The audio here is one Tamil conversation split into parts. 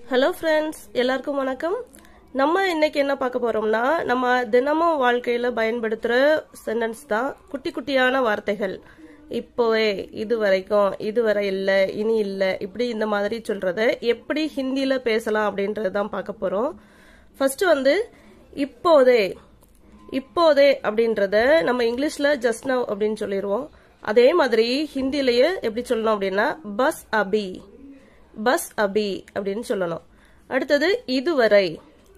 ஹலோ ஃப்ரெண்ட்ஸ் எல்லாருக்கும் வணக்கம் நம்ம இன்னைக்கு என்ன பார்க்க போறோம்னா நம்ம தினமும் வாழ்க்கையில பயன்படுத்துற சென்டென்ஸ் தான் குட்டி குட்டியான வார்த்தைகள் இப்போவே இது வரைக்கும் இதுவரை இல்ல இனி இல்ல இப்படி இந்த மாதிரி சொல்றத எப்படி ஹிந்தியில பேசலாம் அப்படின்றது தான் பார்க்க போறோம் ஃபர்ஸ்ட் வந்து இப்போதே இப்போதே அப்படின்றத நம்ம இங்கிலீஷ்ல ஜஸ்ட் நவ் அப்படின்னு சொல்லிடுவோம் அதே மாதிரி ஹிந்திலேயே எப்படி சொல்லணும் அப்படின்னா பஸ் அபி பஸ் அபி அப்படின்னு சொல்லணும் அடுத்தது இதுவரை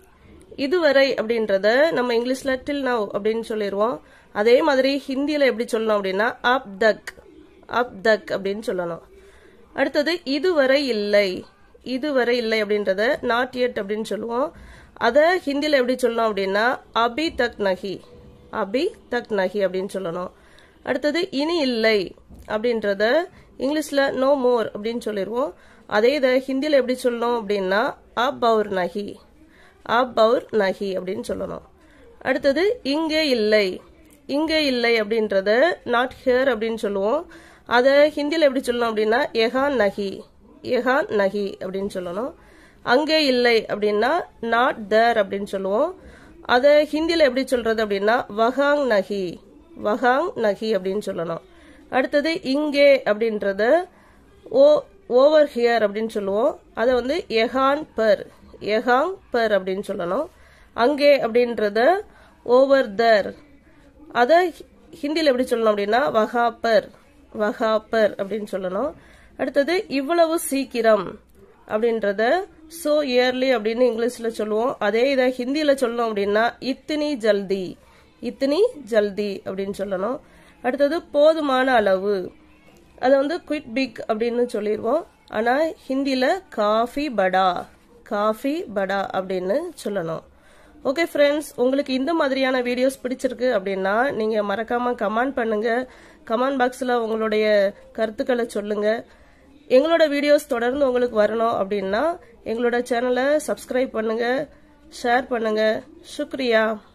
இதுவரை அப்படின்றத நம்ம இங்கிலீஷ்ல டில் நவ் அப்படின்னு சொல்லிடுவோம் அதே மாதிரி ஹிந்தியில எப்படி சொல்லணும் அப்படின்னா அப் தக் அப் தக் அப்படின்னு சொல்லணும் அடுத்தது இதுவரை இல்லை இதுவரை இல்லை அப்படின்றத நாட் yet அப்படின்னு சொல்லுவோம் அதை ஹிந்தியில எப்படி சொல்லணும் அப்படின்னா அபி தக் நகி அபி தக் நகி அப்படின்னு சொல்லணும் அடுத்தது இனி இல்லை அப்படின்றத இங்கிலீஷ்ல நோ மோர் அப்படின்னு சொல்லிடுவோம் அதே இதை ஹிந்தியில எப்படி சொல்லணும் அப்படின்னா அப் அவுர் நகி அப் அவுர் நகி அப்படின்னு சொல்லணும் அடுத்தது இங்கே இல்லை இங்கே இல்லை அப்படின்றத நாட் ஹியர் அப்படின்னு சொல்லுவோம் அதை ஹிந்தியில் எப்படி சொல்லணும் அப்படின்னா எஹான் நகி எஹான் நகி அப்படின்னு சொல்லணும் அங்கே இல்லை அப்படின்னா நாட் தேர் அப்படின்னு சொல்லுவோம் அதை ஹிந்தியில் எப்படி சொல்றது அப்படின்னா வஹாங் நகி வஹாங் நகி அப்படின்னு சொல்லணும் அடுத்தது இங்கே அப்படின்றத ஓ ஓவர் ஹியர் அப்படின்னு சொல்லுவோம் அதை வந்து எஹான் பர் எஹாங் பர் அப்படின்னு சொல்லணும் அங்கே அப்படின்றத ஓவர் தர் அதை ஹிந்தியில் எப்படி சொல்லணும் அப்படின்னா வஹாப்பர் வஹாப்பர் அப்படின்னு சொல்லணும் அடுத்தது இவ்வளவு சீக்கிரம் அப்படின்றத சோ இயர்லி அப்படின்னு இங்கிலீஷ்ல சொல்லுவோம் அதே இதை ஹிந்தியில சொல்லணும் அப்படின்னா இத்தினி ஜல்தி இத்தினி ஜல்தி அப்படின்னு சொல்லணும் அடுத்தது போதுமான அளவு அதை வந்து குயிட் பிக் அப்படின்னு சொல்லிடுவோம் ஆனா ஹிந்தியில காஃபி படா காஃபி படா அப்படின்னு சொல்லணும் ஓகே ஃப்ரெண்ட்ஸ் உங்களுக்கு இந்த மாதிரியான வீடியோஸ் பிடிச்சிருக்கு அப்படின்னா நீங்க மறக்காம கமெண்ட் பண்ணுங்க கமெண்ட் பாக்ஸ்ல உங்களுடைய கருத்துக்களை சொல்லுங்க எங்களோட வீடியோஸ் தொடர்ந்து உங்களுக்கு வரணும் அப்படின்னா எங்களோட சேனலை சப்ஸ்கிரைப் பண்ணுங்க ஷேர் பண்ணுங்க சுக்ரியா